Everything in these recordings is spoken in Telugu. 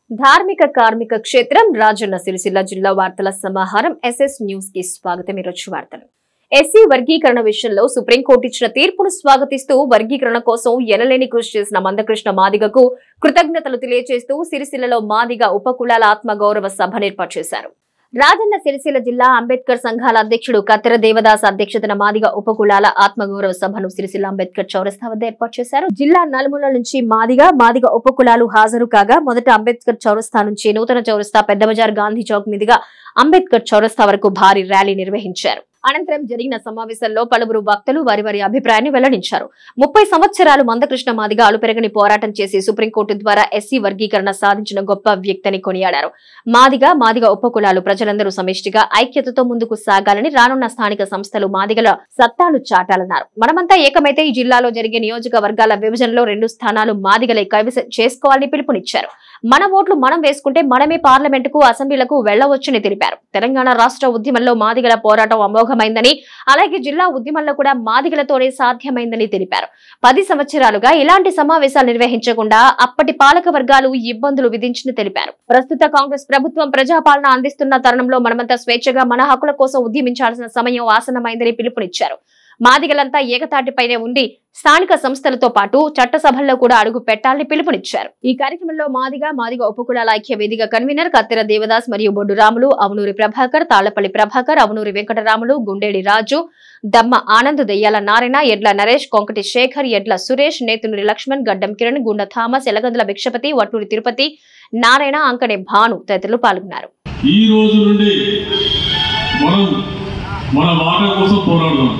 ధార్మిక కార్మిక క్షేత్రం రాజన్న సిరిసిల్ల జిల్లా వార్తల సమాహారం ఎస్ఎస్ న్యూస్ కి స్వాగతం ఈరోజు వార్తలు ఎస్సీ వర్గీకరణ విషయంలో సుప్రీంకోర్టు ఇచ్చిన తీర్పును స్వాగతిస్తూ వర్గీకరణ కోసం ఎనలేని కృషి చేసిన మందకృష్ణ మాదిగకు కృతజ్ఞతలు తెలియజేస్తూ సిరిసిల్లలో మాదిగ ఉపకులాల ఆత్మగౌరవ సభను ఏర్పాటు చేశారు రాజన్న సిరిసిల్ల జిల్లా అంబేద్కర్ సంఘాల అధ్యక్షుడు కత్తెర దేవదాస్ అధ్యక్షతన మాదిగ ఉపకులాల ఆత్మగౌరవ సభను సిరిసిల్ల అంబేద్కర్ చౌరస్తా వద్ద ఏర్పాటు చేశారు జిల్లా నలుమూల నుంచి మాదిగ మాదిగ ఉపకులాలు హాజరు కాగా మొదట అంబేద్కర్ చౌరస్తా నుంచి నూతన చౌరస్తా పెద్ద బజార్ గాంధీ చౌక్ మీదుగా అంబేద్కర్ చౌరస్తా వరకు భారీ ర్యాలీ నిర్వహించారు అనంతరం జరిగిన సమావేశంలో పలువురు వక్తలు వారి వారి అభిప్రాయాన్ని వెల్లడించారు ముప్పై సంవత్సరాలు మందకృష్ణ మాదిగా అలుపెరగని పోరాటం చేసి సుప్రీంకోర్టు ద్వారా ఎస్సీ వర్గీకరణ సాధించిన గొప్ప వ్యక్తిని కొనియాడారు మాదిగా మాదిగ ఉపకులాలు ప్రజలందరూ సమిష్టిగా ఐక్యతతో ముందుకు సాగాలని రానున్న స్థానిక సంస్థలు మాదిగల సత్తాను చాటాలన్నారు మనమంతా ఏకమైతే ఈ జిల్లాలో జరిగే నియోజకవర్గాల విభజనలో రెండు స్థానాలు మాదిగలే కైవసం చేసుకోవాలని పిలుపునిచ్చారు మన ఓట్లు మనం వేసుకుంటే మనమే పార్లమెంటుకు అసెంబ్లీలకు వెళ్లవచ్చని తెలిపారు తెలంగాణ రాష్ట్ర ఉద్యమంలో మాదిగల పోరాటం అమోఘమైందని అలాగే జిల్లా ఉద్యమంలో కూడా మాదిగలతోనే సాధ్యమైందని తెలిపారు పది సంవత్సరాలుగా ఇలాంటి సమావేశాలు నిర్వహించకుండా అప్పటి పాలక వర్గాలు ఇబ్బందులు విధించిన తెలిపారు ప్రస్తుత కాంగ్రెస్ ప్రభుత్వం ప్రజాపాలన అందిస్తున్న తరుణంలో మనమంతా స్వేచ్ఛగా మన హక్కుల కోసం ఉద్యమించాల్సిన సమయం ఆసన్నమైందని పిలుపునిచ్చారు మాదిగలంతా ఏకతాటిపైనే ఉండి స్థానిక సంస్థలతో పాటు చట్టసభల్లో కూడా అడుగు పెట్టాలని పిలుపునిచ్చారు ఈ కార్యక్రమంలో మాదిగ మాదిగ ఉపకులాల ఐక్య వేదిక కన్వీనర్ కత్తెర దేవదాస్ మరియు బొడ్డు రాములు అవనూరి ప్రభాకర్ తాళ్లపల్లి ప్రభాకర్ అవనూరి వెంకటరాములు గుండేడి రాజు దమ్మ ఆనంద్ దెయ్యాల నారాయణ ఎడ్ల నరేష్ కొంకటి శేఖర్ ఎడ్ల సురేష్ నేతునూరి లక్ష్మణ్ గడ్డం కిరణ్ గుండ థామస్ ఎలగందుల భిక్షపతి వట్టూరి తిరుపతి నారాయణ అంకనే భాను తదితరులు పాల్గొన్నారు ఈ రోజు నుండి మనం మన వాటా కోసం పోరాడదాం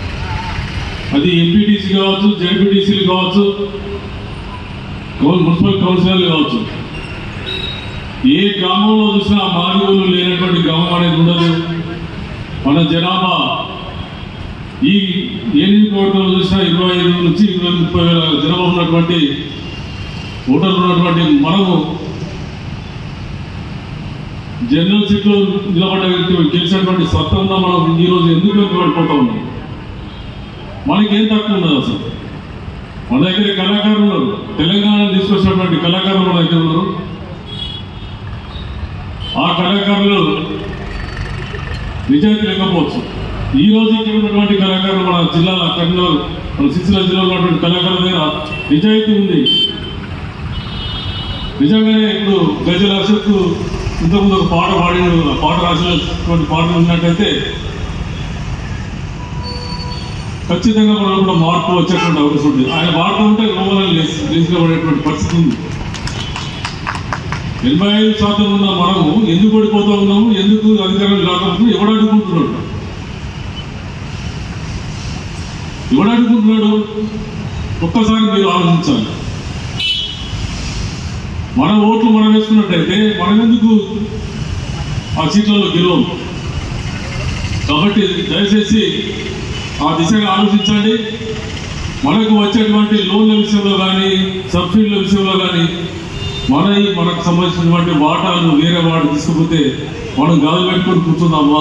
అది ఎంపీటీసీ కావచ్చు జెడ్పీటీసీలు కావచ్చు కౌన్- మున్సిపల్ కౌన్సిలర్లు కావచ్చు ఏ గ్రామంలో చూసినా మాదిగోలు లేనటువంటి గ్రామం అనేది ఉండదు మన జనాభా ఈ ఏ నియోజకవర్గంలో చూసినా ఇరవై ఐదు నుంచి ఇరవై ముప్పై వేల జనాభా ఉన్నటువంటి ఓటర్లు ఉన్నటువంటి మనము జనరల్ సీట్లో నిలబడ్డ వ్యక్తి గెలిచినటువంటి సత్తా ఉందా మనం ఈ రోజు ఎందుకు వెనుకబడిపోతా ఉన్నాం మనకేం తక్కువ ఉన్నది అసలు మన దగ్గర కళాకారులు ఉన్నారు తెలంగాణ తీసుకొచ్చినటువంటి కళాకారులు మన దగ్గర ఉన్నారు ఆ కళాకారులు నిజాయితీ లేకపోవచ్చు ఈ రోజు ఇక్కడ ఉన్నటువంటి కళాకారులు మన జిల్లాల కర్నూలు మన సిరిసిల్ల జిల్లాలో ఉన్నటువంటి కళాకారుల దగ్గర నిజాయితీ ఉంది నిజంగానే ఇప్పుడు గజల అశోక్ ఇంతకుముందు ఒక పాట పాడిండు ఆ పాట రాసినటువంటి పాటలు ఉన్నట్టయితే ఖచ్చితంగా మనం కూడా మార్పు వచ్చేటువంటి అవకాశం ఉంటుంది ఆయన పాడుతూ ఉంటే రోమలను లేచినబడేటువంటి పరిస్థితి ఉంది ఎనభై ఐదు శాతం ఉన్న మనము ఎందుకు పడిపోతా ఉన్నాము ఎందుకు అధికారం రాకపోతే ఎవడు అడుగుకుంటున్నాడు ఎవడు అడుగుకుంటున్నాడు ఒక్కసారి మీరు ఆలోచించాలి మన ఓట్లు మనం వేసుకున్నట్టయితే మనం ఎందుకు ఆ సీట్లలో గెలవం కాబట్టి దయచేసి ఆ దిశగా ఆలోచించండి మనకు వచ్చేటువంటి లోన్ల విషయంలో కానీ సబ్సిడీల విషయంలో కానీ మన మనకు సంబంధించినటువంటి వాటాలు వేరే వాడు తీసుకుపోతే మనం గాలి పెట్టుకొని కూర్చుందామా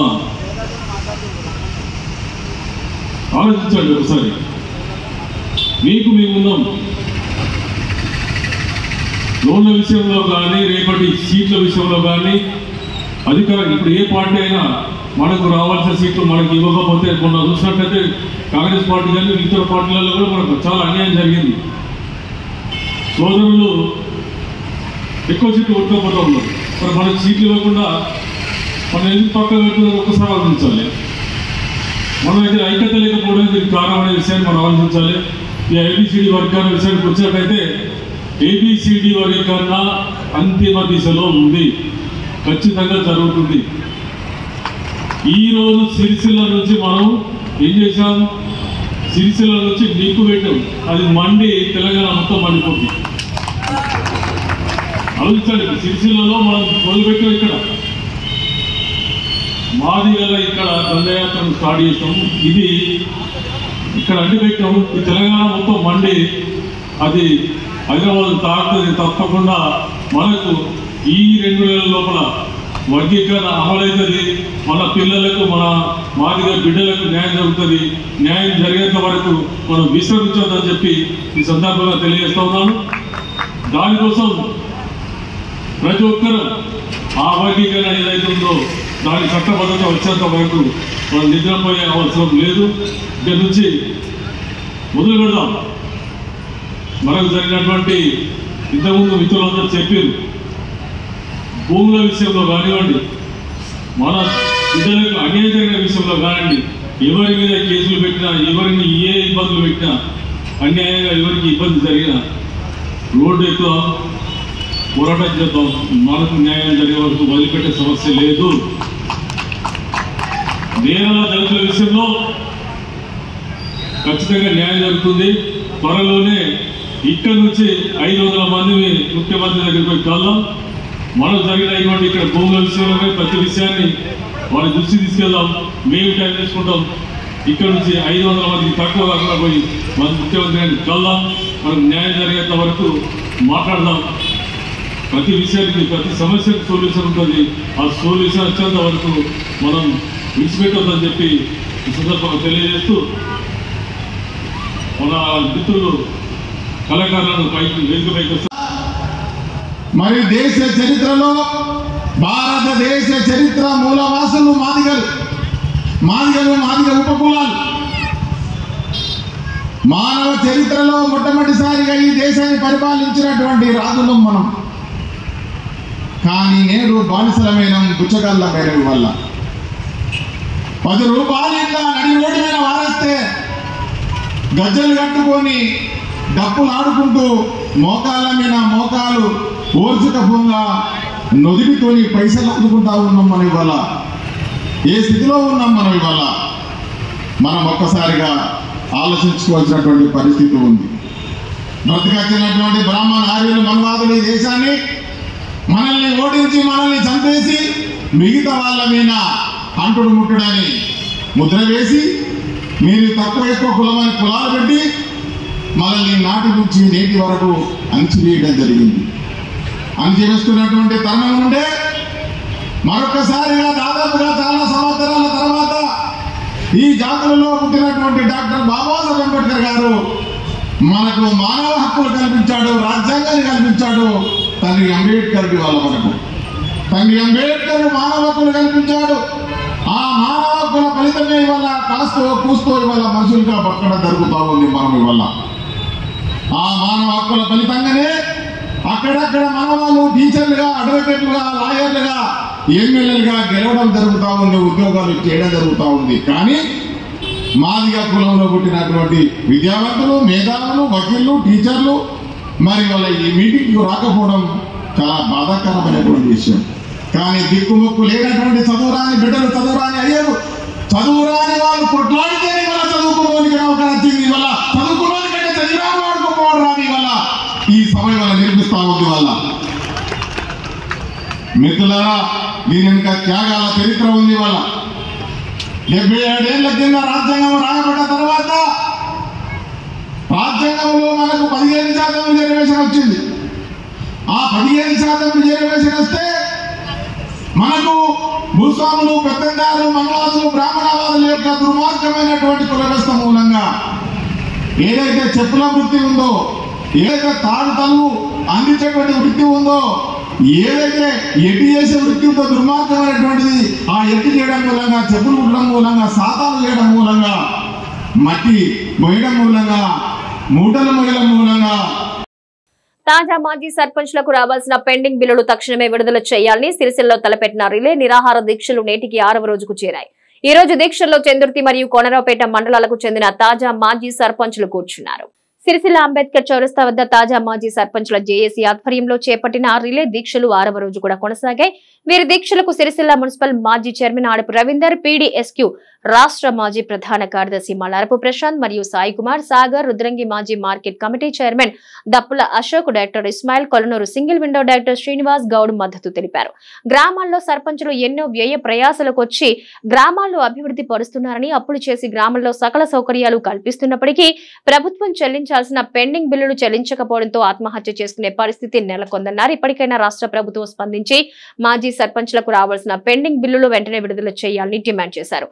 ఆలోచించండి ఒకసారి మీకు మేము ఉన్నాం లోన్ల విషయంలో కానీ రేపటి సీట్ల విషయంలో కానీ అధికారం ఇప్పుడు ఏ పార్టీ అయినా మనకు రావాల్సిన సీట్లు మనకి ఇవ్వకపోతే మొన్న చూసినట్లయితే కాంగ్రెస్ పార్టీ కానీ ఇతర పార్టీలలో కూడా మనకు చాలా అన్యాయం జరిగింది సోదరులు ఎక్కువ సీట్లు కొట్టుకోపోతూ ఉన్నారు మరి మనకు సీట్లు ఇవ్వకుండా మనం ఎందుకు పక్కన పెట్టుకున్నారు ఒక్కసారి ఆలోచించాలి మన దగ్గర ఐక్యత లేకపోవడానికి దీనికి కారణం అనే విషయాన్ని మనం ఆలోచించాలి ఈ ఏబిసిడి వర్గీకరణ విషయానికి వచ్చినట్టయితే ఏబిసిడి వర్గీకరణ అంతిమ దిశలో ఉంది ఖచ్చితంగా జరుగుతుంది ఈ రోజు సిరిసిల్ల నుంచి మనం ఏం చేశాం సిరిసిల్ల నుంచి నిప్పు పెట్టాం అది మండి తెలంగాణ మొత్తం మండిపోతుంది ఆలోచించండి సిరిసిల్లలో మనం మొదలుపెట్టాం ఇక్కడ మాది గల ఇక్కడ దండయాత్రను స్టార్ట్ చేసాం ఇది ఇక్కడ అడ్డు పెట్టాం ఈ తెలంగాణ మొత్తం మండి అది హైదరాబాద్ తాకుతుంది తప్పకుండా మనకు ఈ రెండు వేల లోపల వర్గీకరణ అమలవుతుంది మన పిల్లలకు మన మాదిగా బిడ్డలకు న్యాయం జరుగుతుంది న్యాయం జరిగేంత వరకు మనం విశ్రమించొద్దని చెప్పి ఈ సందర్భంగా తెలియజేస్తా ఉన్నాను దానికోసం ప్రతి ఒక్కరూ ఆ వర్గీకరణ ఏదైతే ఉందో దాని చట్టబద్ధత వచ్చేంత వరకు మనం నిద్రపోయే అవసరం లేదు ఇక్కడి నుంచి మొదలు పెడదాం మనకు జరిగినటువంటి ఇంతకుముందు మిత్రులందరూ చెప్పారు భూముల విషయంలో కానివ్వండి మన బిడ్డలకు అన్యాయం జరిగిన విషయంలో కానివ్వండి ఎవరి మీద కేసులు పెట్టినా ఎవరిని ఏ ఇబ్బందులు పెట్టినా అన్యాయంగా ఎవరికి ఇబ్బంది జరిగినా రోడ్డు ఎక్కుదాం పోరాటం చేద్దాం మనకు న్యాయం జరిగే వరకు వదిలిపెట్టే సమస్య లేదు నేరాల దళితుల విషయంలో ఖచ్చితంగా న్యాయం జరుగుతుంది త్వరలోనే ఇక్కడ నుంచి ఐదు వందల మందిని ముఖ్యమంత్రి దగ్గరికి పోయి కలుద్దాం మనకు జరిగిన ఇటువంటి ఇక్కడ భూముల విషయంలో కానీ ప్రతి విషయాన్ని వాళ్ళ దృష్టి తీసుకెళ్దాం మేము టైం తీసుకుంటాం ఇక్కడ నుంచి ఐదు వందల మందికి తక్కువ కాకుండా పోయి మన ముఖ్యమంత్రి గారిని కలుద్దాం మనకు న్యాయం జరిగేంత వరకు మాట్లాడదాం ప్రతి విషయానికి ప్రతి సమస్యకు సొల్యూషన్ ఉంటుంది ఆ సొల్యూషన్ వచ్చేంత వరకు మనం విడిచిపెట్టొద్దని చెప్పి ఈ సందర్భంగా తెలియజేస్తూ మన మిత్రులు కళాకారులను పైకి వేదిక పైకి వస్తారు మరి దేశ చరిత్రలో భారతదేశ చరిత్ర మూలవాసులు మాదిగలు మాదిగలు మాదిగ ఉపకులాలు మానవ చరిత్రలో మొట్టమొదటిసారిగా ఈ దేశాన్ని పరిపాలించినటువంటి రాజులం మనం కానీ నేడు బానిసలమైన బుచ్చగల్లమైన వల్ల పది రూపాయలు ఇట్లా నడి రోడ్డు మీద వారేస్తే గజ్జలు కట్టుకొని డప్పులు ఆడుకుంటూ మోకాళ్ళ మీద మోకాలు ఓర్చుకపోగా నొదిపితోని పైసలు అందుకుంటా ఉన్నాం మనం ఇవాళ ఏ స్థితిలో ఉన్నాం మనం ఇవాళ మనం ఒక్కసారిగా ఆలోచించుకోవాల్సినటువంటి పరిస్థితి ఉంది బ్రతికొచ్చినటువంటి బ్రాహ్మణ ఆర్యులు మనవాదులు ఈ దేశాన్ని మనల్ని ఓడించి మనల్ని చంపేసి మిగతా వాళ్ళ మీద అంటుడు ముట్టుడని ముద్ర వేసి మీరు తక్కువ ఎక్కువ కులమని కులాలు పెట్టి మనల్ని నాటి నుంచి నేటి వరకు అంచివేయడం జరిగింది అంచివేస్తున్నటువంటి తరుణం ఉంటే మరొకసారిగా దాదాపుగా చాలా సంవత్సరాల తర్వాత ఈ జాతులలో పుట్టినటువంటి డాక్టర్ బాబాసాహెబ్ అంబేద్కర్ గారు మనకు మానవ హక్కులు కల్పించాడు రాజ్యాంగాన్ని కల్పించాడు తండ్రి అంబేద్కర్ వాళ్ళ మనకు తండ్రి అంబేద్కర్ మానవ హక్కులు కల్పించాడు ఆ మానవ హక్కుల ఫలితమే ఇవాళ కాస్తో కూస్తూ ఇవాళ మనుషులుగా బతకడం జరుగుతూ ఉంది మనం ఇవాళ ఆ మానవ హక్కుల ఫలితంగానే అక్కడక్కడ మనవాళ్ళు టీచర్లుగా అడ్వకేట్లుగా లాయర్లుగా ఎమ్మెల్యేలుగా గెలవడం జరుగుతూ ఉంది ఉద్యోగాలు చేయడం జరుగుతూ ఉంది కానీ మాదిగా కులంలో పుట్టినటువంటి విద్యావంతులు మేధావులు వకీళ్ళు టీచర్లు మరి వాళ్ళ ఈ మీటింగ్కు రాకపోవడం చాలా బాధాకరమైనటువంటి విషయం కానీ దిక్కుముక్కు లేనటువంటి చదువురాని బిడ్డలు చదువురాని అయ్యారు చదువురాని వాళ్ళు కొట్లాడితేనే వాళ్ళ చదువుకోవడానికి అవకాశం వచ్చింది వల్ల చదువుకోవడానికి కంటే చదివిరాని వాడుకోపోవడం రాని వల్ల ఈ సమయం వల్ల నిర్మిస్తా ఉంది వల్ల మిత్రులారా దీని వెనుక త్యాగాల చరిత్ర ఉంది వాళ్ళ డెబ్బై ఏడేళ్ల కింద రాజ్యాంగం రాయబడ్డ తర్వాత రాజ్యాంగంలో మనకు పదిహేను శాతం రిజర్వేషన్ వచ్చింది ఆ పదిహేను శాతం రిజర్వేషన్ వస్తే మనకు భూస్వాములు పెత్తందారు మనవాదులు బ్రాహ్మణవాదుల యొక్క దుర్మార్గమైనటువంటి కులవ్యవస్థ మూలంగా ఏదైతే చెప్పుల వృత్తి ఉందో ఏదైతే తాడుతలు అందించేటువంటి వృత్తి ఉందో ఏదైతే ఎట్టి చేసే వృత్తి ఉందో దుర్మార్గమైనటువంటిది ఆ ఎట్టి చేయడం మూలంగా చెప్పులు కుట్టడం మూలంగా సాతాలు చేయడం మూలంగా మట్టి మొయ్యడం మూలంగా మూటలు మొయ్యడం మూలంగా తాజా మాజీ సర్పంచ్లకు రావాల్సిన పెండింగ్ బిల్లులు తక్షణమే విడుదల చేయాలని సిరిసిల్లో తలపెట్టిన రిలే నిరాహార దీక్షలు నేటికి ఆరవ రోజుకు చేరాయి ఈ రోజు దీక్షల్లో చందుర్తి మరియు కోనరావుపేట మండలాలకు చెందిన తాజా మాజీ సర్పంచ్లు కూర్చున్నారు సిరిసిల్ల అంబేద్కర్ చౌరస్తా వద్ద తాజా మాజీ సర్పంచ్ల జేఏసీ ఆధ్వర్యంలో చేపట్టిన రిలే దీక్షలు ఆరవ రోజు కూడా కొనసాగాయి వీరి దీక్షలకు సిరిసిల్ల మున్సిపల్ మాజీ చైర్మన్ ఆడపు రవీందర్ పీడీఎస్క్యూ రాష్ట్ర మాజీ ప్రధాన కార్యదర్శి మల్లారపు ప్రశాంత్ మరియు సాయి కుమార్ సాగర్ రుద్రంగి మాజీ market committee chairman Dappula Ashok director Ismail Kolanuru single window director Srinivas Goud మద్దతు తెలిపారు గ్రామాల్లో సర్పంచులు ఎన్నో వ్యయ ప్రయాసలకు వచ్చి గ్రామాల్లో అభివృద్ధి పరుస్తున్నారని అప్పులు చేసి గ్రామంలో సకల సౌకర్యాలు కల్పిస్తున్నప్పటికీ ప్రభుత్వం చెల్లించాల్సిన పెండింగ్ బిల్లులు చెల్లించకపోవడంతో ఆత్మహత్య చేసుకునే పరిస్థితి నెలకొందన్నారు ఇప్పటికైనా రాష్ట్ర ప్రభుత్వం స్పందించి మాజీ సర్పంచ్లకు రావాల్సిన పెండింగ్ బిల్లులు వెంటనే విడుదల చేయాలని డిమాండ్ చేశారు ఈ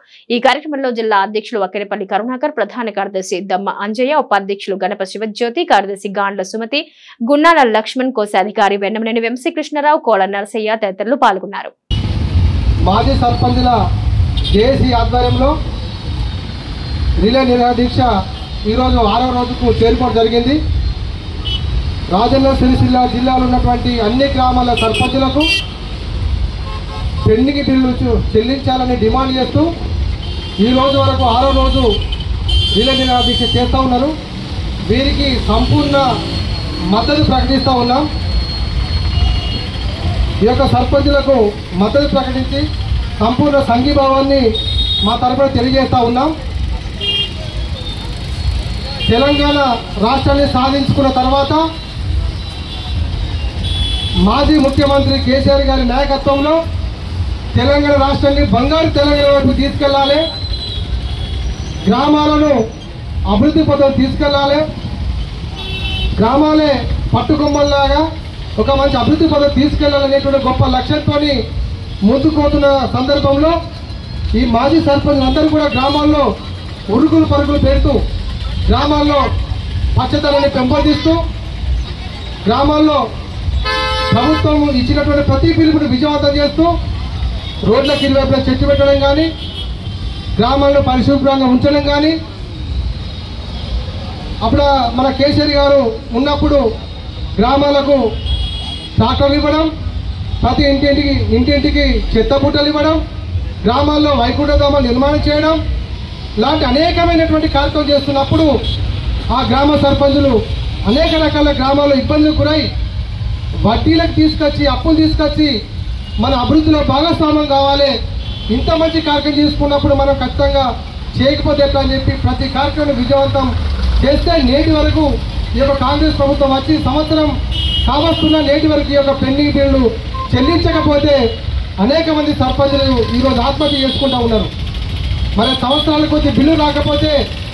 కార్యక్రమంలో జిల్లా అధ్యక్షులు వక్కెనపల్లి కరుణాకర్ ప్రధాన కార్యదర్శి దమ్మ అంజయ్య ఉపాధ్యక్షులు గణప శివజ్యోతి కార్యదర్శి గాండ్ల సుమతి గున్నాల లక్ష్మణ్ కోశాధికారి వెన్నమనేని వెంశీకృష్ణరావు కోల నరసయ్య తదితరులు పాల్గొన్నారు మాజీ సర్పంచుల జేఏసీ ఆధ్వర్యంలో రిలే నిరాదీక్ష ఈరోజు ఆరో రోజుకు చేరుకోవడం జరిగింది రాజన్న సిరిసిల్ల జిల్లాలో ఉన్నటువంటి అన్ని గ్రామాల సర్పంచులకు పెండింగ్ బిల్లు చు- చెల్లించాలని డిమాండ్ చేస్తూ ఈ రోజు వరకు ఆరో రోజు రిలే నిరాదీక్ష చేస్తూ ఉన్నారు వీరికి సంపూర్ణ మద్దతు ప్రకటిస్తూ ఉన్నాం ఈ యొక్క సర్పంచులకు మద్దతు ప్రకటించి సంపూర్ణ సంఘీభావాన్ని మా తరపున తెలియజేస్తా ఉన్నాం తెలంగాణ రాష్ట్రాన్ని సాధించుకున్న తర్వాత మాజీ ముఖ్యమంత్రి కేసీఆర్ గారి నాయకత్వంలో తెలంగాణ రాష్ట్రాన్ని బంగారు తెలంగాణ వైపు తీసుకెళ్లాలి గ్రామాలను అభివృద్ధి పథం తీసుకెళ్లాలి గ్రామాలే పట్టుకొమ్మల్లాగా ఒక మంచి అభివృద్ధి పదవి తీసుకెళ్లాలనేటువంటి గొప్ప లక్ష్యంతో ముందుకు పోతున్న సందర్భంలో ఈ మాజీ సర్పంచ్ అందరూ కూడా గ్రామాల్లో ఉరుకులు పరుగులు పెడుతూ గ్రామాల్లో పచ్చదనాన్ని పెంపొందిస్తూ గ్రామాల్లో ప్రభుత్వం ఇచ్చినటువంటి ప్రతి పిలుపుని విజయవంతం చేస్తూ రోడ్లకు ఇరువైపులా చెట్టు పెట్టడం కానీ గ్రామాల్లో పరిశుభ్రంగా ఉంచడం కానీ అప్పుడు మన కేసీఆర్ గారు ఉన్నప్పుడు గ్రామాలకు ట్రాక్టర్లు ఇవ్వడం ప్రతి ఇంటింటికి ఇంటింటికి చెత్త బుట్టలు ఇవ్వడం గ్రామాల్లో వైకుంఠధామ నిర్మాణం చేయడం లాంటి అనేకమైనటువంటి కార్యక్రమం చేస్తున్నప్పుడు ఆ గ్రామ సర్పంచులు అనేక రకాల గ్రామాల్లో ఇబ్బందులకు గురై వడ్డీలకు తీసుకొచ్చి అప్పులు తీసుకొచ్చి మన అభివృద్ధిలో భాగస్వామ్యం కావాలి ఇంత మంచి కార్యక్రమం తీసుకున్నప్పుడు మనం ఖచ్చితంగా చేయకపోతే ఎట్లా అని చెప్పి ప్రతి కార్యక్రమం విజయవంతం చేస్తే నేటి వరకు ఈ యొక్క కాంగ్రెస్ ప్రభుత్వం వచ్చి సంవత్సరం కావస్తున్న నేటి వరకు ఈ యొక్క పెండింగ్ బిల్లు చెల్లించకపోతే అనేక మంది సర్పంచులు ఈరోజు ఆత్మహత్య చేసుకుంటా ఉన్నారు మరి సంవత్సరాల కొద్ది బిల్లు రాకపోతే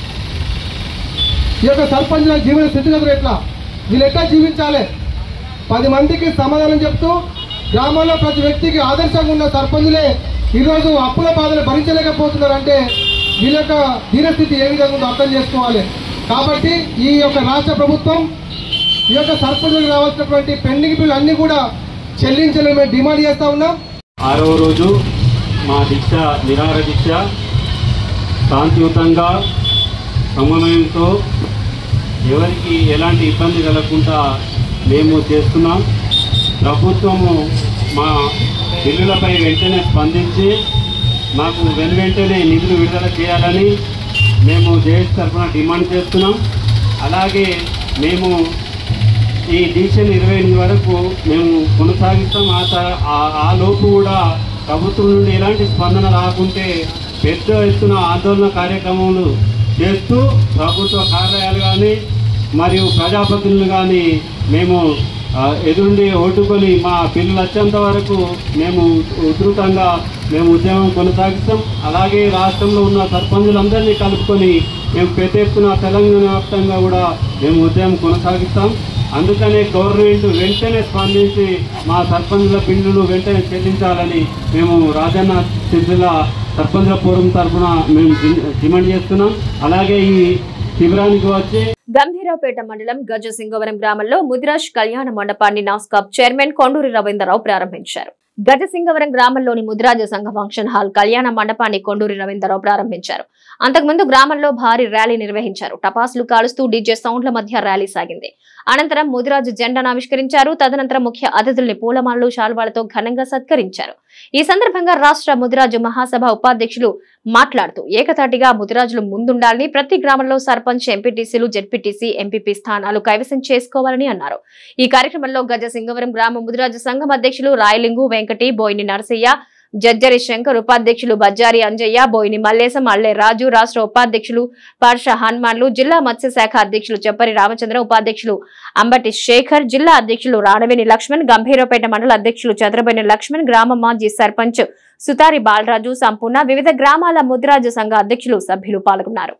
ఈ యొక్క సర్పంచుల జీవన స్థితిగతులు ఎట్లా వీళ్ళు ఎట్లా జీవించాలి పది మందికి సమాధానం చెప్తూ గ్రామంలో ప్రతి వ్యక్తికి ఆదర్శంగా ఉన్న సర్పంచులే ఈరోజు అప్పుల బాధలు భరించలేకపోతున్నారంటే వీళ్ళ యొక్క దీనస్థితి ఏ విధంగా ఉందో అర్థం చేసుకోవాలి కాబట్టి ఈ యొక్క రాష్ట్ర ప్రభుత్వం ఈ యొక్క సర్పంచులకు రావాల్సినటువంటి పెండింగ్ బిల్లు అన్ని కూడా చెల్లించాలని మేము డిమాండ్ చేస్తా ఉన్నాం ఆరవ రోజు మా దీక్ష నిరాహార దీక్ష శాంతియుతంగా సమన్వయంతో ఎవరికి ఎలాంటి ఇబ్బంది కలగకుండా మేము చేస్తున్నాం ప్రభుత్వము మా బిల్లులపై వెంటనే స్పందించి మాకు వెను వెంటనే నిధులు విడుదల చేయాలని మేము జేఎస్ తరఫున డిమాండ్ చేస్తున్నాం అలాగే మేము ఈ డిసిషన్ ఇరవై ఎనిమిది వరకు మేము కొనసాగిస్తాం ఆ త- ఆ- ఆ లోపు కూడా ప్రభుత్వం నుండి ఎలాంటి స్పందన రాకుంటే పెద్ద ఎత్తున ఆందోళన కార్యక్రమాలు చేస్తూ ప్రభుత్వ కార్యాలయాలు కానీ మరియు ప్రజాప్రతినిధులు కానీ మేము ఆ, ఎదురుండి ఓటుకొని మా పిల్లలు వచ్చేంత వరకు మేము ఉధృతంగా మేము ఉద్యమం కొనసాగిస్తాం అలాగే రాష్ట్రంలో ఉన్న సర్పంచులందరినీ కలుపుకొని మేము పెద్ద ఎత్తున తెలంగాణ వ్యాప్తంగా కూడా మేము ఉద్యమం కొనసాగిస్తాం అందుకనే గవర్నమెంట్ వెంటనే స్పందించి మా సర్పంచుల బిల్లులు వెంటనే చెల్లించాలని మేము రాజన్న సిరిసిల్ల సర్పంచుల ఫోరం తరఫున మేము డి- డిమాండ్ చేస్తున్నాం అలాగే ఈ శిబిరానికి వచ్చి గంభీరావుపేట మండలం గజసింగవరం గ్రామంలో ముదిరాజ్ కళ్యాణ మండపాన్ని నాస్కాప్ చైర్మన్ కొండూరి రవీంద్రరావు ప్రారంభించారు గజసింగవరం గ్రామంలోని ముదిరాజ సంఘ ఫంక్షన్ హాల్ కళ్యాణ మండపాన్ని కొండూరి రవీంద్రరావు ప్రారంభించారు అంతకుముందు గ్రామంలో భారీ ర్యాలీ నిర్వహించారు టపాసులు కాలుస్తూ డీజే సౌండ్ల మధ్య ర్యాలీ సాగింది అనంతరం ముదిరాజు జెండాను ఆవిష్కరించారు తదనంతరం ముఖ్య అతిథుల్ని పూలమాలలు శాల్వాలతో ఘనంగా సత్కరించారు ఈ సందర్భంగా రాష్ట్ర ముదిరాజు మహాసభ ఉపాధ్యక్షులు మాట్లాడుతూ ఏకతాటిగా ముదిరాజులు ముందుండాలని ప్రతి గ్రామంలో సర్పంచ్ ఎంపీటీసీలు జెడ్పీటీసీ ఎంపీపీ స్థానాలు కైవసం చేసుకోవాలని అన్నారు ఈ కార్యక్రమంలో గజ సింగవరం గ్రామ ముదిరాజు సంఘం అధ్యక్షులు రాయలింగు వెంకటి బోయిని నరసయ్య జజ్జరి శంకర్ ఉపాధ్యక్షులు బజ్జారి అంజయ్య బోయిని మల్లేశం అల్లె రాజు రాష్ట్ర ఉపాధ్యక్షులు పార్ష హనుమాన్లు జిల్లా మత్స్యశాఖ అధ్యక్షులు చెప్పరి రామచంద్ర ఉపాధ్యక్షులు అంబటి శేఖర్ జిల్లా అధ్యక్షులు రాణవేని లక్ష్మణ్ గంభీరపేట మండల అధ్యక్షులు చంద్రబైని లక్ష్మణ్ గ్రామ మాజీ సర్పంచ్ సుతారి బాలరాజు సంపూర్ణ వివిధ గ్రామాల ముద్రాజు సంఘ అధ్యక్షులు సభ్యులు పాల్గొన్నారు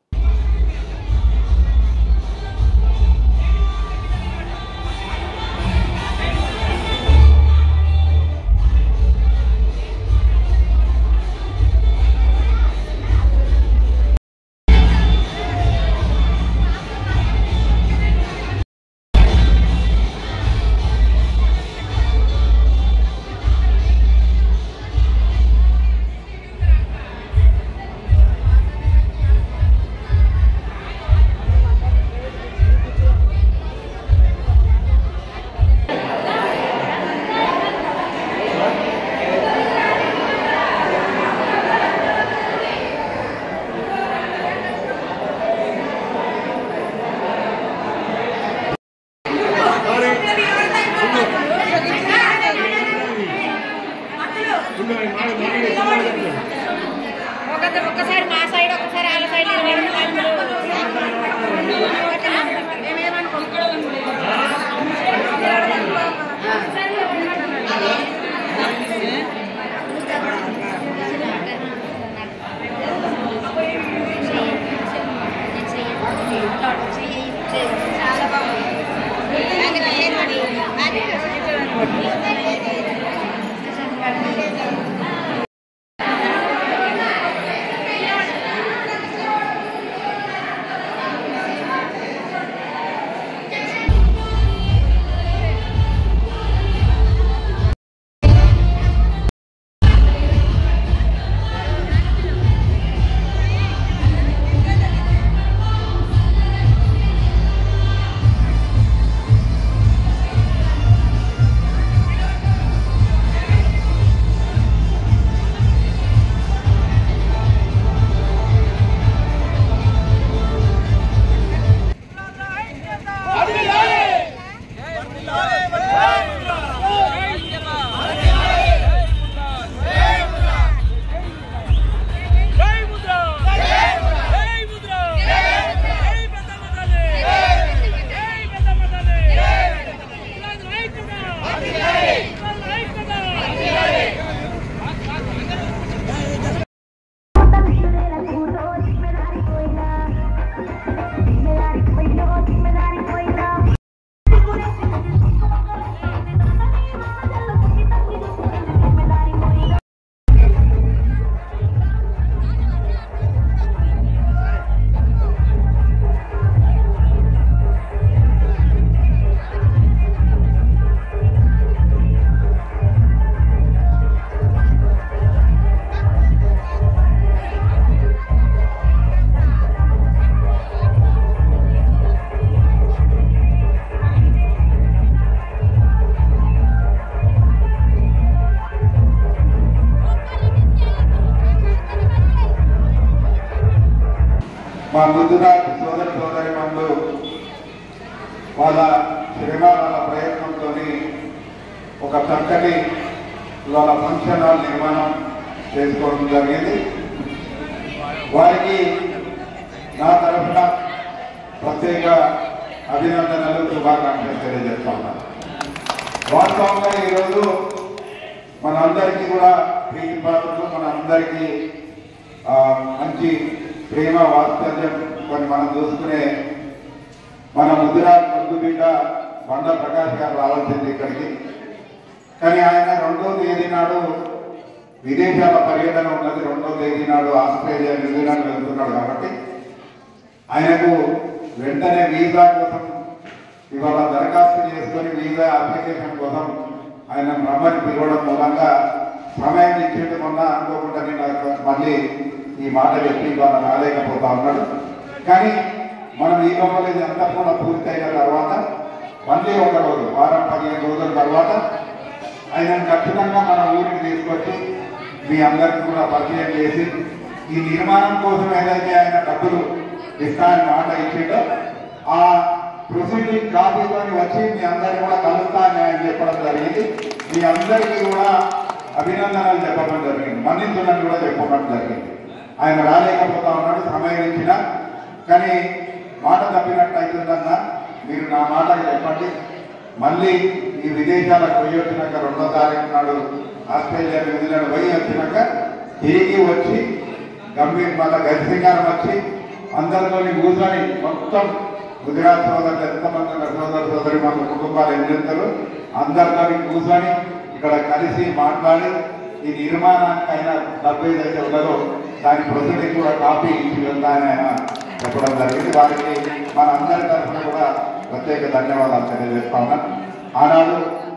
మా ముందుగా సోదరి సోదరి మనులు వాళ్ళ శ్రమ వాళ్ళ ప్రయత్నంతో ఒక చక్కటి వాళ్ళ ఫంక్షన్ హాల్ నిర్మాణం చేసుకోవడం జరిగింది వారికి నా తరఫున ప్రత్యేక అభినందనలు శుభాకాంక్షలు తెలియజేస్తా ఉన్నాను వాస్తవంగా ఈరోజు మనందరికీ కూడా ప్రీతి పాత్రలు మన అందరికీ ఆ, మంచి ప్రేమ వాత్సల్యం కొన్ని మనం చూసుకునే మన ముద్దురా ముందు బిడ్డ బండ ప్రకాష్ గారు రావాల్సింది ఇక్కడికి కానీ ఆయన రెండో తేదీ నాడు విదేశాల పర్యటన ఉన్నది రెండో తేదీ నాడు ఆస్ట్రేలియా న్యూజిలాండ్ వెళ్తున్నాడు కాబట్టి ఆయనకు వెంటనే వీసా కోసం ఇవాళ దరఖాస్తు చేసుకొని వీసా అప్లికేషన్ కోసం ఆయన రమ్మని పిలవడం మూలంగా సమయం ఇచ్చేది మొన్న అనుకోకుండా నేను నాకు మళ్ళీ ఈ మాట చెప్పి ఇవాళ రాలేకపోతా ఉన్నాడు కానీ మనం ఈ లోపల ఇది అంతా కూడా పూర్తయిన తర్వాత మళ్ళీ ఒక రోజు వారం పదిహేను రోజుల తర్వాత ఆయన ఖచ్చితంగా మన ఊరికి తీసుకొచ్చి మీ అందరికీ కూడా పరిచయం చేసి ఈ నిర్మాణం కోసం ఏదైతే ఆయన డబ్బులు ఇస్తానని మాట ఇచ్చిండో ఆ ప్రొసీడింగ్ కాపీతోని వచ్చి మీ అందరినీ కూడా కలుస్తానని ఆయన చెప్పడం జరిగింది మీ అందరికీ కూడా అభినందనలు చెప్పడం జరిగింది మన్నించులని కూడా చెప్పడం జరిగింది ఆయన రాలేకపోతా ఉన్నాడు సమయం ఇచ్చిన కానీ మాట తప్పినట్టు అవుతుందన్నా మీరు నా మాటకు చెప్పండి మళ్ళీ ఈ విదేశాలకు పోయి వచ్చినాక రెండో తారీఖు నాడు ఆస్ట్రేలియా న్యూజిలాండ్ పోయి వచ్చినాక తిరిగి వచ్చి గంభీర్ మళ్ళా గజసింగారం వచ్చి అందరితోని కూర్చొని మొత్తం గుజరాత్ సోదరులు ఎంతమంది ఉన్నారు సోదరు సోదరి మన కుటుంబాలు ఎన్నింతలు అందరితోని కూర్చొని ఇక్కడ కలిసి మాట్లాడి ఈ నిర్మాణానికి అయినా డబ్బు ఏదైతే ఉన్నదో దాని ప్రొసీడింగ్ కూడా కాపీ ఇచ్చి వెళ్తానని ఆయన చెప్పడం జరిగింది వారికి మన అందరి తరఫున కూడా ప్రత్యేక ధన్యవాదాలు తెలియజేస్తా ఉన్నాను ఆనాడు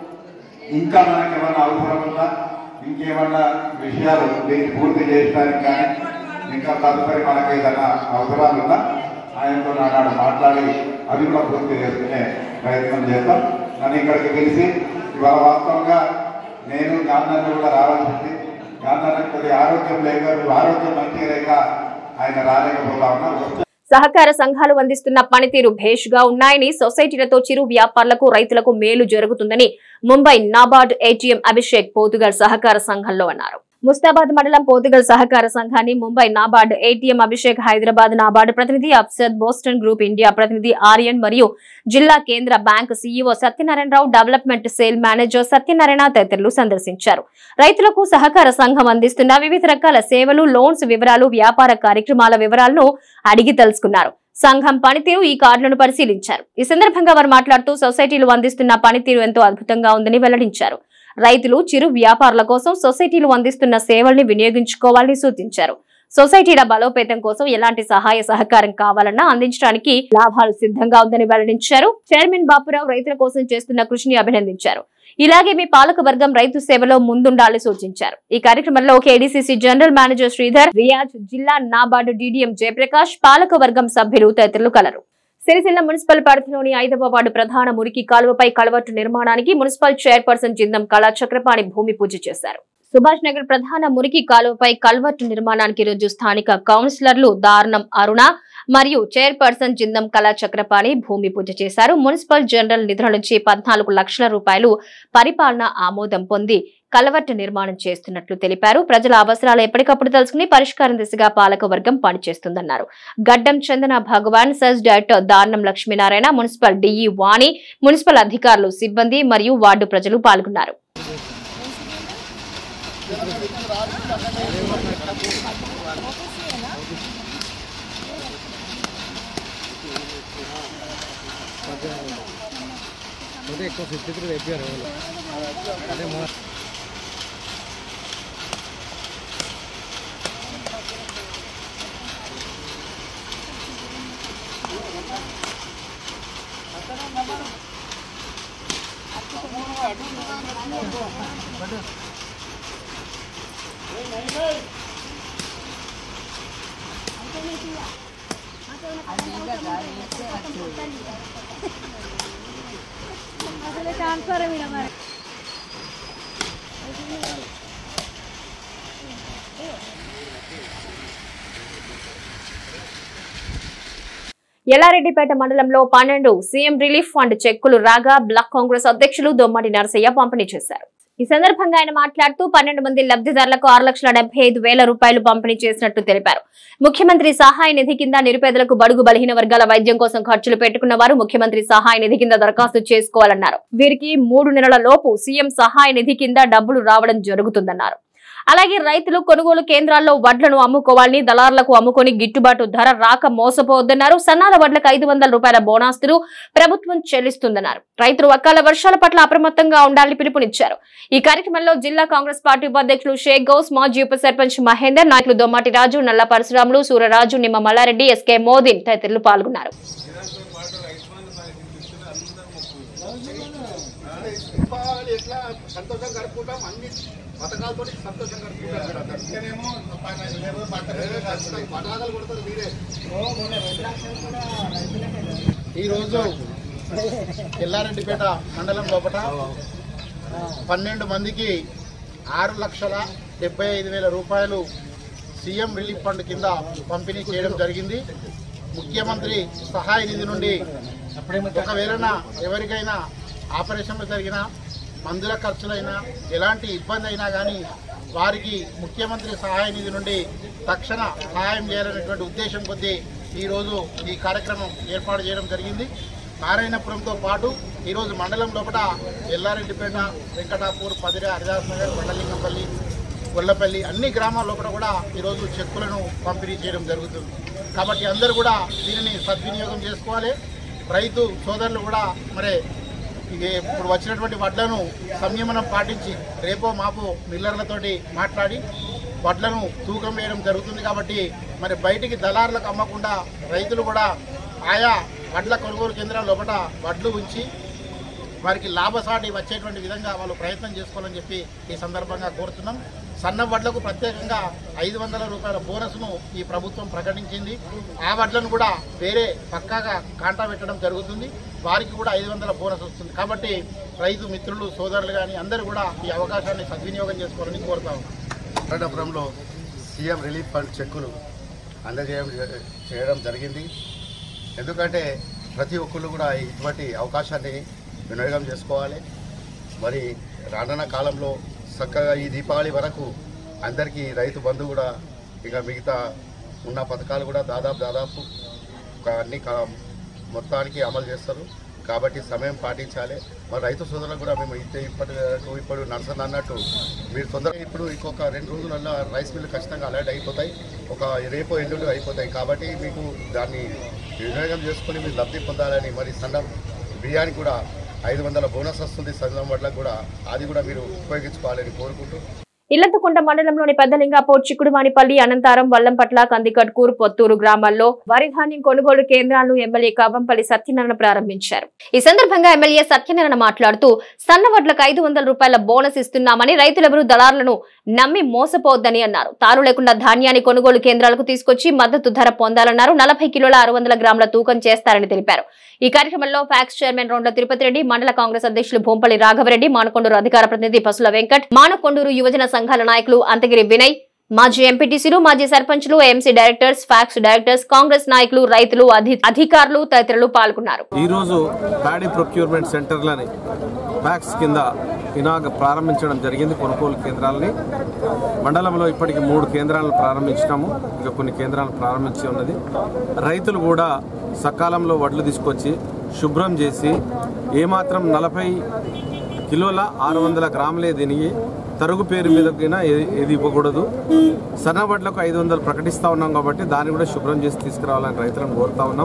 ఇంకా మనకి ఏమైనా అవసరం ఉందా ఇంకేమన్నా విషయాలు దీన్ని పూర్తి చేయడానికి కానీ ఇంకా తదుపరి మనకి ఏదైనా అవసరాలు ఉన్నా ఆయనతో నానాడు మాట్లాడి అవి కూడా పూర్తి చేసుకునే ప్రయత్నం చేస్తాం నన్ను ఇక్కడికి పిలిచి ఇవాళ వాస్తవంగా నేను గాంధీ కూడా రావాల్సింది గాంధీ కొద్దిగా ఆరోగ్యం లేక ఆరోగ్యం మంచిగా లేక ఆయన రాలేకపోతా ఉన్నారు వస్తే సహకార సంఘాలు అందిస్తున్న పనితీరు భేష్గా ఉన్నాయని సొసైటీలతో చిరు వ్యాపారులకు రైతులకు మేలు జరుగుతుందని ముంబై నాబార్డ్ ఏటీఎం అభిషేక్ పోతుగల్ సహకార సంఘంలో అన్నారు ముస్తాబాద్ మండలం పోతుగల్ సహకార సంఘాన్ని Mumbai NABARD ATM Abhishek Hyderabad NABARD ప్రతినిధి అప్సద్ బోస్టన్ గ్రూప్ ఇండియా ప్రతినిధి ఆర్యన్ మరియు జిల్లా కేంద్ర bank CEO Satyanarayana Rao development cell manager Satyanarayana తదితరులు సందర్శించారు రైతులకు సహకార సంఘం అందిస్తున్న వివిధ రకాల సేవలు లోన్స్ వివరాలు వ్యాపార కార్యక్రమాల వివరాలను అడిగి తెలుసుకున్నారు సంఘం పనితీరు ఈ కార్డులను పరిశీలించారు ఈ సందర్భంగా వారు మాట్లాడుతూ సొసైటీలు అందిస్తున్న పనితీరు ఎంతో అద్భుతంగా ఉందని వెల్లడించారు రైతులు చిరు వ్యాపారుల కోసం సొసైటీలు అందిస్తున్న సేవల్ని వినియోగించుకోవాలని సూచించారు సొసైటీల బలోపేతం కోసం ఎలాంటి సహాయ సహకారం కావాలన్నా అందించడానికి లాభాలు సిద్ధంగా ఉందని వెల్లడించారు చైర్మన్ బాపురావు రైతుల కోసం చేస్తున్న కృషిని అభినందించారు ఇలాగే మీ పాలక వర్గం రైతు సేవలో ముందుండాలని సూచించారు ఈ కార్యక్రమంలో KDCC general manager Sridhar Riyaz జిల్లా నాబార్డు డీడీఎం జయప్రకాష్ పాలక వర్గం సభ్యులు తదితరులు కలరు సిరిసిల్ల మున్సిపల్ పరిధిలోని ఐదవ వార్డు ప్రధాన మురికి కాలువపై కలవట్టు నిర్మాణానికి మున్సిపల్ చైర్పర్సన్ జిందం కళా చక్రపాణి భూమి పూజ చేశారు సుభాష్ నగర్ ప్రధాన మురికి కాలువపై కల్వర్టు నిర్మాణానికి రోజు స్థానిక కౌన్సిలర్లు దారుణం అరుణ మరియు చైర్పర్సన్ జిందం కళా చక్రపాణి భూమి పూజ చేశారు మున్సిపల్ జనరల్ నిధుల నుంచి పద్నాలుగు లక్షల రూపాయలు పరిపాలన ఆమోదం పొంది కలవట్టు నిర్మాణం చేస్తున్నట్లు తెలిపారు ప్రజల అవసరాలు ఎప్పటికప్పుడు తెలుసుకుని పరిష్కారం దిశగా పాలక వర్గం పనిచేస్తుందన్నారు గడ్డం చందన భగవాన్ సజ్ డైరెక్టర్ దారుణం Lakshminarayana municipal DE Vani municipal అధికారులు సిబ్బంది మరియు వార్డు ప్రజలు పాల్గొన్నారు ఎల్లారెడ్డిపేట మండలంలో పన్నెండు సీఎం రిలీఫ్ ఫండ్ చెక్కులు రాగా బ్లాక్ కాంగ్రెస్ అధ్యక్షులు దొమ్మటి నరసయ్య పంపిణీ చేశారు ఈ సందర్భంగా ఆయన మాట్లాడుతూ పన్నెండు మంది లబ్ధిదారులకు ఆరు లక్షల డెబ్బై ఐదు వేల రూపాయలు పంపిణీ చేసినట్టు తెలిపారు ముఖ్యమంత్రి సహాయ నిధి కింద నిరుపేదలకు బడుగు బలహీన వర్గాల వైద్యం కోసం ఖర్చులు పెట్టుకున్న వారు ముఖ్యమంత్రి సహాయ నిధి కింద దరఖాస్తు చేసుకోవాలన్నారు వీరికి మూడు నెలల లోపు సీఎం సహాయ నిధి కింద డబ్బులు రావడం జరుగుతుందన్నారు అలాగే రైతులు కొనుగోలు కేంద్రాల్లో వడ్లను అమ్ముకోవాలని దళారులకు అమ్ముకొని గిట్టుబాటు ధర రాక మోసపోవద్దన్నారు సన్నాల వడ్లకు ఐదు వందల రూపాయల బోనాస్తులు ప్రభుత్వం చెల్లిస్తుందన్నారు రైతులు అకాల వర్షాల పట్ల అప్రమత్తంగా ఉండాలని పిలుపునిచ్చారు ఈ కార్యక్రమంలో జిల్లా కాంగ్రెస్ పార్టీ ఉపాధ్యక్షులు షేక్ గౌస్ మాజీ ఉప సర్పంచ్ మహేందర్ నాయకులు దొమ్మాటి రాజు నల్ల పరశురాములు సూరరాజు నిమ్మ మల్లారెడ్డి ఎస్కే మోదీన్ తదితరులు పాల్గొన్నారు ఈరోజు ఎల్లారెడ్డిపేట మండలం లోపల పన్నెండు మందికి ఆరు లక్షల డెబ్బై ఐదు వేల రూపాయలు సీఎం రిలీఫ్ ఫండ్ కింద పంపిణీ చేయడం జరిగింది ముఖ్యమంత్రి సహాయ నిధి నుండి ఒకవేళ ఎవరికైనా ఆపరేషన్లు జరిగినా మందుల ఖర్చులైనా ఎలాంటి ఇబ్బంది అయినా కానీ వారికి ముఖ్యమంత్రి సహాయ నిధి నుండి తక్షణ సహాయం చేయాలనేటువంటి ఉద్దేశం కొద్దీ ఈరోజు ఈ కార్యక్రమం ఏర్పాటు చేయడం జరిగింది నారాయణపురంతో పాటు ఈరోజు మండలం లోపల ఎల్లారెడ్డిపేట వెంకటాపూర్ పదిరే హరిదాస్ నగర్ కొండలింగంపల్లి గొల్లపల్లి అన్ని గ్రామాల లోపల కూడా ఈరోజు చెక్కులను పంపిణీ చేయడం జరుగుతుంది కాబట్టి అందరూ కూడా దీనిని సద్వినియోగం చేసుకోవాలి రైతు సోదరులు కూడా మరి ఇక ఇప్పుడు వచ్చినటువంటి వడ్లను సంయమనం పాటించి రేపో మాపో మిల్లర్లతోటి మాట్లాడి వడ్లను తూకం వేయడం జరుగుతుంది కాబట్టి మరి బయటికి దళారులకు అమ్మకుండా రైతులు కూడా ఆయా వడ్ల కొనుగోలు కేంద్రాల లోపల వడ్లు ఉంచి వారికి లాభసాటి వచ్చేటువంటి విధంగా వాళ్ళు ప్రయత్నం చేసుకోవాలని చెప్పి ఈ సందర్భంగా కోరుతున్నాం సన్న వడ్లకు ప్రత్యేకంగా ఐదు వందల రూపాయల బోనస్ను ఈ ప్రభుత్వం ప్రకటించింది ఆ వడ్లను కూడా వేరే పక్కాగా కాంటా పెట్టడం జరుగుతుంది వారికి కూడా ఐదు వందల బోనస్ వస్తుంది కాబట్టి రైతు మిత్రులు సోదరులు కానీ అందరూ కూడా ఈ అవకాశాన్ని సద్వినియోగం చేసుకోవాలని కోరుతా ఉన్నాం కన్నడపురంలో సీఎం రిలీఫ్ ఫండ్ చెక్కులు అందజేయడం చేయడం జరిగింది ఎందుకంటే ప్రతి ఒక్కళ్ళు కూడా ఇటువంటి అవకాశాన్ని వినియోగం చేసుకోవాలి మరి రానున్న కాలంలో చక్కగా ఈ దీపావళి వరకు అందరికీ రైతు బంధు కూడా ఇక మిగతా ఉన్న పథకాలు కూడా దాదాపు దాదాపు ఒక అన్ని కా- మొత్తానికి అమలు చేస్తారు కాబట్టి సమయం పాటించాలి మరి రైతు సోదరులకు కూడా మేము ఇస్తే ఇప్పటి వరకు ఇప్పుడు నర్సన్ అన్నట్టు మీరు తొందరగా ఇప్పుడు ఇంకొక రెండు రోజులలో రైస్ మిల్లు ఖచ్చితంగా అలర్ట్ అయిపోతాయి ఒక రేపు ఎల్లుండి అయిపోతాయి కాబట్టి మీకు దాన్ని వినియోగం చేసుకొని మీరు లబ్ధి పొందాలని మరి సన్న బియ్యానికి కూడా ఐదు వందల బోనస్ వస్తుంది సన్నం వడ్లకు కూడా అది కూడా మీరు ఉపయోగించుకోవాలని కోరుకుంటూ ఇల్లంతకుంట మండలంలోని పెద్దలింగాపూర్ చిక్కుడువానిపల్లి అనంతారం వల్లంపట్ల కందికట్కూరు పొత్తూరు గ్రామాల్లో వరి ధాన్యం కొనుగోలు కేంద్రాలను ఎమ్మెల్యే కవ్వంపల్లి సత్యనారాయణ ప్రారంభించారు ఈ సందర్భంగా ఎమ్మెల్యే సత్యనారాయణ మాట్లాడుతూ సన్నవడ్లకు ఐదు వందల రూపాయల బోనస్ ఇస్తున్నామని రైతులెవరూ దళారులను నమ్మి మోసపోవద్దని అన్నారు తారు లేకుండా ధాన్యాన్ని కొనుగోలు కేంద్రాలకు తీసుకొచ్చి మద్దతు ధర పొందాలన్నారు నలభై కిలోల ఆరు వందల గ్రాముల తూకం చేస్తారని తెలిపారు ఈ కార్యక్రమంలో ఫ్యాక్స్ చైర్మన్ రొండ్ల తిరుపతి రెడ్డి మండల కాంగ్రెస్ అధ్యక్షులు భూంపల్లి రాఘవరెడ్డి మానకొండూరు అధికార ప్రతినిధి పసుల వెంకట్ మానకొండూరు యువజన సంఘాల నాయకులు అంతగిరి వినయ్ మాజీ ఎంపీటీసీలు మాజీ సర్పంచ్లు MC directors PACS directors Congress నాయకులు రైతులు అధి- అధికారులు తదితరులు పాల్గొన్నారు ఈరోజు ప్యాడీ ప్రొక్యూర్మెంట్ సెంటర్లని ప్యాక్స్ కింద ఇనాగ ప్రారంభించడం జరిగింది కొనుగోలు కేంద్రాలని మండలంలో ఇప్పటికి మూడు కేంద్రాలను ప్రారంభించినాము ఇక కొన్ని కేంద్రాలను ప్రారంభించి ఉన్నది రైతులు కూడా సకాలంలో వడ్లు తీసుకొచ్చి శుభ్రం చేసి ఏమాత్రం నలభై కిలోల ఆరు వందల గ్రాములే తినిగి తరుగు పేరు మీద ఏది ఇవ్వకూడదు సన్న వడ్లకు ఐదు వందలు ప్రకటిస్తూ ఉన్నాం కాబట్టి దాన్ని కూడా శుభ్రం చేసి తీసుకురావాలని రైతులను కోరుతా ఉన్నాం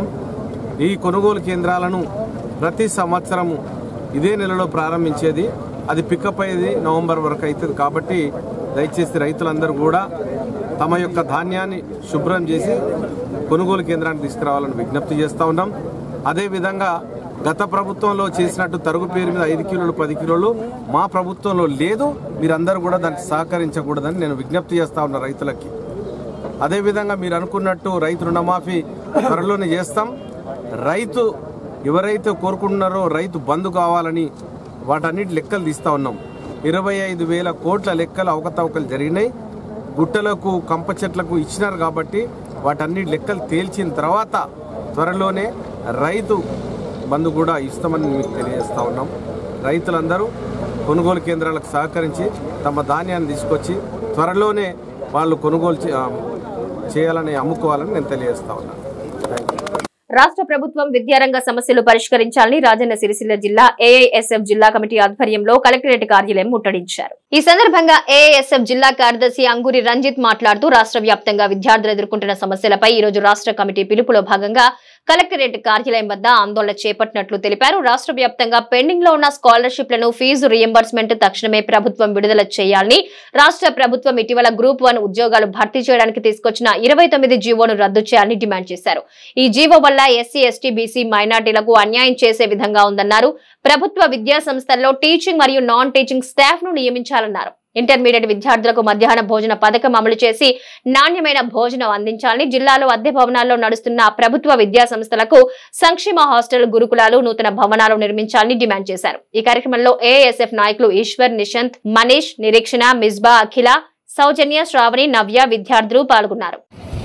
ఈ కొనుగోలు కేంద్రాలను ప్రతి సంవత్సరము ఇదే నెలలో ప్రారంభించేది అది పికప్ అయ్యేది నవంబర్ వరకు అవుతుంది కాబట్టి దయచేసి రైతులందరూ కూడా తమ యొక్క ధాన్యాన్ని శుభ్రం చేసి కొనుగోలు కేంద్రానికి తీసుకురావాలని విజ్ఞప్తి చేస్తూ ఉన్నాం అదేవిధంగా గత ప్రభుత్వంలో చేసినట్టు తరుగు పేరు మీద ఐదు కిలోలు పది కిలోలు మా ప్రభుత్వంలో లేదు మీరందరూ కూడా దానికి సహకరించకూడదని నేను విజ్ఞప్తి చేస్తా ఉన్నా రైతులకి అదేవిధంగా మీరు అనుకున్నట్టు రైతు రుణమాఫీ త్వరలోనే చేస్తాం రైతు ఎవరైతే కోరుకుంటున్నారో రైతు బంధు కావాలని వాటన్నిటి లెక్కలు తీస్తా ఉన్నాం ఇరవై ఐదు వేల కోట్ల లెక్కలు అవకతవకలు జరిగినాయి గుట్టలకు కంప చెట్లకు ఇచ్చినారు కాబట్టి వాటన్నిటి లెక్కలు తేల్చిన తర్వాత త్వరలోనే రైతు బంధు కూడా ఇస్తామని మీకు తెలియజేస్తా ఉన్నాం రైతులందరూ కొనుగోలు కేంద్రాలకు సహకరించి తమ ధాన్యాన్ని తీసుకొచ్చి త్వరలోనే వాళ్ళు కొనుగోలు చే- ఆ, చేయాలని అమ్ముకోవాలని నేను తెలియజేస్తా ఉన్నాను థ్యాంక్ యూ రాష్ట్ర ప్రభుత్వం విద్యారంగ సమస్యలు పరిష్కరించాలని రాజన్న సిరిసిల్ల జిల్లా ఏఐఎస్ఎఫ్ జిల్లా కమిటీ ఆధ్వర్యంలో కలెక్టరేట్ కార్యాలయం ముట్టడించారు ఈ సందర్భంగా ఏఐఎస్ఎఫ్ జిల్లా కార్యదర్శి అంగూరి రంజిత్ మాట్లాడుతూ రాష్ట్ర వ్యాప్తంగా విద్యార్థులు ఎదుర్కొంటున్న సమస్యలపై ఈ రోజు రాష్ట్ర కమిటీ పిలుపులో భాగంగా కలెక్టరేట్ కార్యాలయం వద్ద ఆందోళన చేపట్టినట్లు తెలిపారు రాష్ట్ర వ్యాప్తంగా పెండింగ్ లో ఉన్న స్కాలర్షిప్లను ఫీజు రియంబర్స్మెంట్ తక్షణమే ప్రభుత్వం విడుదల చేయాలని రాష్ట్ర ప్రభుత్వం ఇటీవల గ్రూప్ వన్ ఉద్యోగాలు భర్తీ చేయడానికి తీసుకొచ్చిన ఇరవై తొమ్మిది జీవోను రద్దు చేయాలని డిమాండ్ చేశారు ఈ జీవో వల్ల ఎస్సీ ఎస్టీ బీసీ మైనార్టీలకు అన్యాయం చేసే విధంగా ఉందన్నారు ప్రభుత్వ విద్యా సంస్థల్లో టీచింగ్ మరియు నాన్ టీచింగ్ స్టాఫ్ ను నియమించాలన్నారు ఇంటర్మీడియట్ విద్యార్థులకు మధ్యాహ్న భోజన పథకం అమలు చేసి నాణ్యమైన భోజనం అందించాలని జిల్లాలో అద్దె భవనాల్లో నడుస్తున్న ప్రభుత్వ విద్యా సంస్థలకు సంక్షేమ హాస్టల్ గురుకులాలు నూతన భవనాలు నిర్మించాలని డిమాండ్ చేశారు ఈ కార్యక్రమంలో ఏఎస్ఎఫ్ నాయకులు ఈశ్వర్ నిశంత్ మనీష్ నిరీక్షణ మిస్బా అఖిల సౌజన్య శ్రావణి నవ్య విద్యార్థులు పాల్గొన్నారు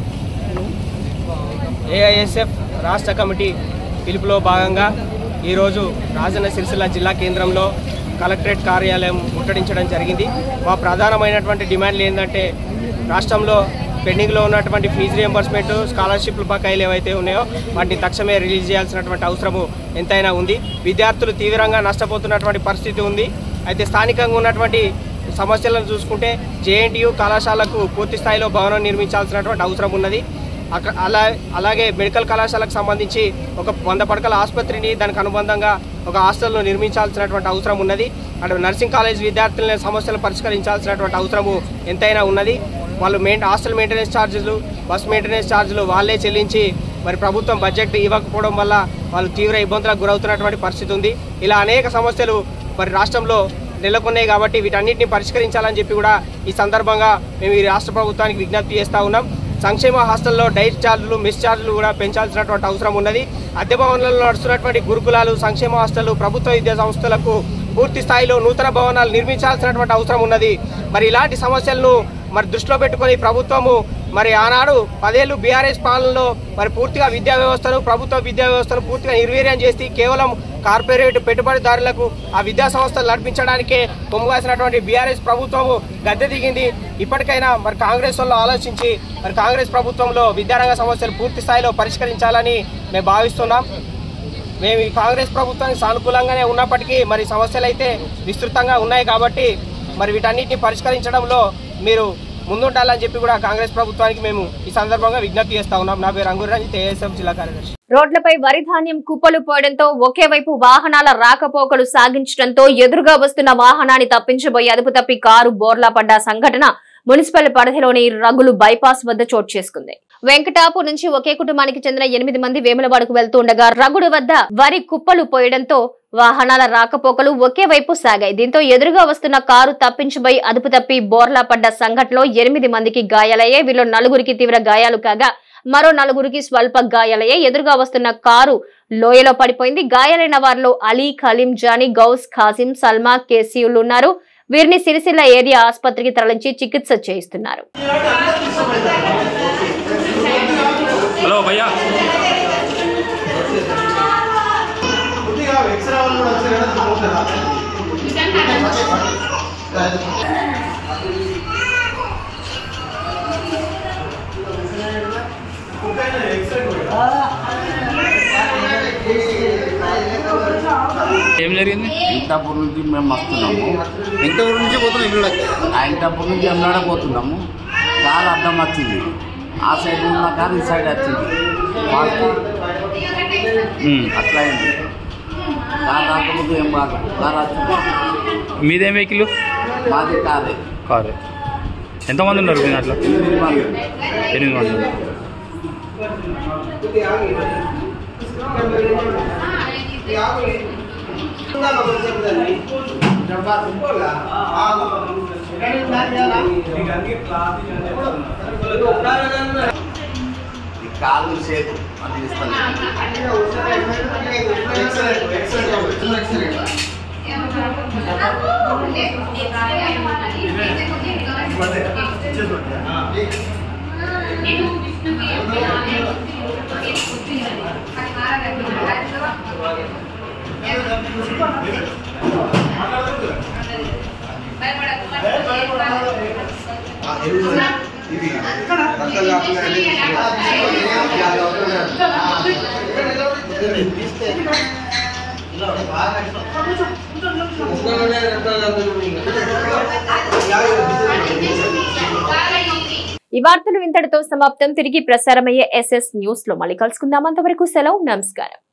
ఏఐఎస్ఎఫ్ రాష్ట్ర కమిటీ పిలుపులో భాగంగా ఈరోజు రాజన్న సిరిసిల్ల జిల్లా కేంద్రంలో కలెక్టరేట్ కార్యాలయం ముట్టడించడం జరిగింది మా ప్రధానమైనటువంటి డిమాండ్లు ఏంటంటే రాష్ట్రంలో పెండింగ్లో ఉన్నటువంటి ఫీజు రియంబర్స్మెంట్ స్కాలర్షిప్ల బకాయిలు ఏవైతే ఉన్నాయో వాటిని తక్షణమే రిలీజ్ చేయాల్సినటువంటి అవసరము ఎంతైనా ఉంది విద్యార్థులు తీవ్రంగా నష్టపోతున్నటువంటి పరిస్థితి ఉంది అయితే స్థానికంగా ఉన్నటువంటి సమస్యలను చూసుకుంటే జేఎన్టీయు కళాశాలకు పూర్తి స్థాయిలో భవనం నిర్మించాల్సినటువంటి అవసరం ఉన్నది అక్క- అలా అలాగే మెడికల్ కళాశాలకు సంబంధించి ఒక వంద పడకల ఆసుపత్రిని దానికి అనుబంధంగా ఒక హాస్టల్ను నిర్మించాల్సినటువంటి అవసరం ఉన్నది అటు నర్సింగ్ కాలేజ్ విద్యార్థుల సమస్యలు పరిష్కరించాల్సినటువంటి అవసరము ఎంతైనా ఉన్నది వాళ్ళు మెయిన్ హాస్టల్ మెయింటెనెన్స్ ఛార్జీలు బస్ మెయింటెనెన్స్ ఛార్జీలు వాళ్ళే చెల్లించి మరి ప్రభుత్వం బడ్జెట్ ఇవ్వకపోవడం వల్ల వాళ్ళు తీవ్ర ఇబ్బందులకు గురవుతున్నటువంటి పరిస్థితి ఉంది ఇలా అనేక సమస్యలు మరి రాష్ట్రంలో నెలకొన్నాయి కాబట్టి వీటన్నిటిని పరిష్కరించాలని చెప్పి కూడా ఈ సందర్భంగా మేము ఈ రాష్ట్ర ప్రభుత్వానికి విజ్ఞప్తి చేస్తూ ఉన్నాం సంక్షేమ హాస్టల్లో డైట్ ఛార్జీలు మిస్ ఛార్జీలు కూడా పెంచాల్సినటువంటి అవసరం ఉన్నది అద్దె భవనాల్లో నడుస్తున్నటువంటి గురుకులాలు సంక్షేమ హాస్టళ్లు ప్రభుత్వ విద్యా సంస్థలకు పూర్తి స్థాయిలో నూతన భవనాలు నిర్మించాల్సినటువంటి అవసరం ఉన్నది మరి ఇలాంటి సమస్యలను మరి దృష్టిలో పెట్టుకొని ప్రభుత్వము మరి ఆనాడు పదేళ్ళు బీఆర్ఎస్ పాలనలో మరి పూర్తిగా విద్యా వ్యవస్థను ప్రభుత్వ విద్యా వ్యవస్థను పూర్తిగా నిర్వీర్యం చేసి కేవలం కార్పొరేట్ పెట్టుబడిదారులకు ఆ విద్యా సంస్థలు నడిపించడానికే పొంగాల్సినటువంటి బీఆర్ఎస్ ప్రభుత్వము గద్దె దిగింది ఇప్పటికైనా మరి కాంగ్రెస్ వాళ్ళు ఆలోచించి మరి కాంగ్రెస్ ప్రభుత్వంలో విద్యారంగ సమస్యలు పూర్తి స్థాయిలో పరిష్కరించాలని మేము భావిస్తున్నాం మేము ఈ కాంగ్రెస్ ప్రభుత్వానికి సానుకూలంగానే ఉన్నప్పటికీ మరి సమస్యలు అయితే విస్తృతంగా ఉన్నాయి కాబట్టి మరి వీటన్నిటిని పరిష్కరించడంలో మీరు ముందుండాలని చెప్పి కూడా కాంగ్రెస్ ప్రభుత్వానికి మేము ఈ సందర్భంగా విజ్ఞప్తి చేస్తా ఉన్నాం నా పేరు అంగుర్ రంజిత్ ఏఎస్ఎఫ్ జిల్లా కార్యదర్శి రోడ్లపై వరి ధాన్యం కుప్పలు పోయడంతో ఒకే వైపు వాహనాల రాకపోకలు సాగించడంతో ఎదురుగా వస్తున్న వాహనాన్ని తప్పించబోయి అదుపు తప్పి కారు బోర్లా పడ్డ సంఘటన మున్సిపల్ పరిధిలోని రగులు బైపాస్ వద్ద చోటు చేసుకుంది వెంకటాపు నుంచి ఒకే కుటుంబానికి చెందిన ఎనిమిది మంది వేములవాడకు వెళ్తూ ఉండగా రగుడు వద్ద వరి కుప్పలు పోయడంతో వాహనాల రాకపోకలు ఒకే వైపు సాగాయి దీంతో ఎదురుగా వస్తున్న కారు తప్పించబోయి అదుపు తప్పి బోర్లా పడ్డ సంఘటనలో ఎనిమిది మందికి గాయాలయ్యాయి వీళ్ళు నలుగురికి తీవ్ర గాయాలు కాగా మరో నలుగురికి స్వల్ప గాయాలయ్యాయి ఎదురుగా వస్తున్న కారు లోయలో పడిపోయింది గాయాలైన వారిలో అలీ ఖలీం జానీ గౌస్ ఖాసిం సల్మా కేసీయులు ఉన్నారు వీరిని సిరిసిల్ల ఏరియా ఆసుపత్రికి తరలించి చికిత్స చేయిస్తున్నారు హలో భయ్యా ఏం జరిగింది ఇంటాపూర్ నుంచి మేము వస్తున్నాము ఇంటపూర్ నుంచి పోతున్నాం ఇళ్ళకి ఆ ఇంటాపూర్ నుంచి ఎన్నడ పోతున్నాము కారు అడ్డం వచ్చింది ఆ సైడ్ ఉన్న కారు ఈ సైడ్ వచ్చింది మాకు అట్లా అయింది కారు రాకపోతే ఏం కాదు కారు వచ్చింది మీదేం వెహికల్ మాది కారే కారు ఎంతమంది ఉన్నారు మీ దాంట్లో ఎనిమిది మంది ఎనిమిది మంది ఈ కాలు సేపు అది ఇస్తాను ఈ వార్తలు ఇంతటితో సమాప్తం తిరిగి ప్రసారమయ్యే ఎస్ఎస్ న్యూస్ లో మళ్ళీ కలుసుకుందాం అంతవరకు సెలవు నమస్కారం